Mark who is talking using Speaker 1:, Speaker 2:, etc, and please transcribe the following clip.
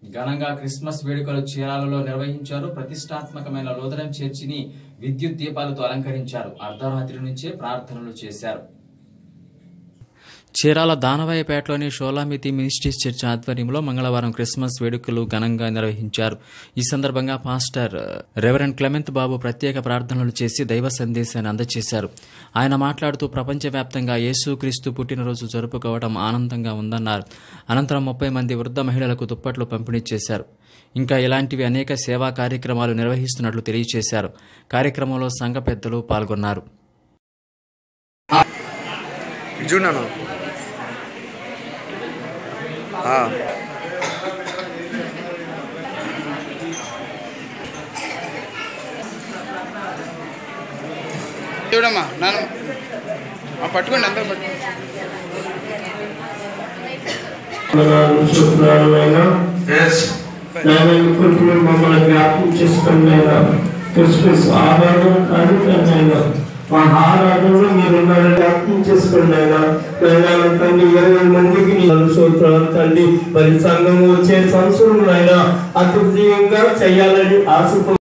Speaker 1: ఘనంగా క్రిస్మస్ వేడుకలు చీరాలలో నిర్వహించారు ప్రతిష్టాత్మకమైన లోదరం చర్చిని విద్యుత్ దీపాలతో అలంకరించారు అర్ధరాత్రి నుంచే ప్రార్థనలు చేశారు చీరాల దానవాయపేటలోని షోలామితి మినిస్ట్రీస్ చర్చ్ ఆధ్వర్యంలో మంగళవారం క్రిస్మస్ వేడుకలు ఘనంగా నిర్వహించారు ఈ సందర్భంగా పాస్టర్ రెవరెండ్ క్లెమెంత్ బాబు ప్రత్యేక ప్రార్థనలు చేసి దైవ సందేశాన్ని అందజేశారు ఆయన మాట్లాడుతూ ప్రపంచవ్యాప్తంగా యేసుక్రీస్తు పుట్టినరోజు జరుపుకోవడం ఆనందంగా ఉందన్నారు అనంతరం ముప్పై మంది వృద్ధ మహిళలకు దుప్పట్లు పంపిణీ చేశారు ఇంకా ఇలాంటివి అనేక సేవా కార్యక్రమాలు నిర్వహిస్తున్నట్లు తెలియజేశారు కార్యక్రమంలో సంఘ పెద్దలు పాల్గొన్నారు
Speaker 2: ఇటు చూడన్నా
Speaker 3: చూడమ్మా నాన్న ఆ, పట్టుకోండి అందరూ పట్టుకోండి
Speaker 4: వందనాలు శుక్రాలు అయినా నాయన ఇప్పుడు మమ్మల్ని జ్ఞాపకం చేసుకుని అయినా క్రిస్మస్ ఆరాధన కార్యక్రమైనా మా ఆరాధనలో మీరు నన్ను జ్ఞాపకం చేసుకోండి అయినా నాయన తండ్రి ఇరవై మందికి నేను సూత్రాలు తండ్రి మరి సంఘం వచ్చే సంవత్సరం అయినా అతిథ్యంగా చేయాలని ఆశ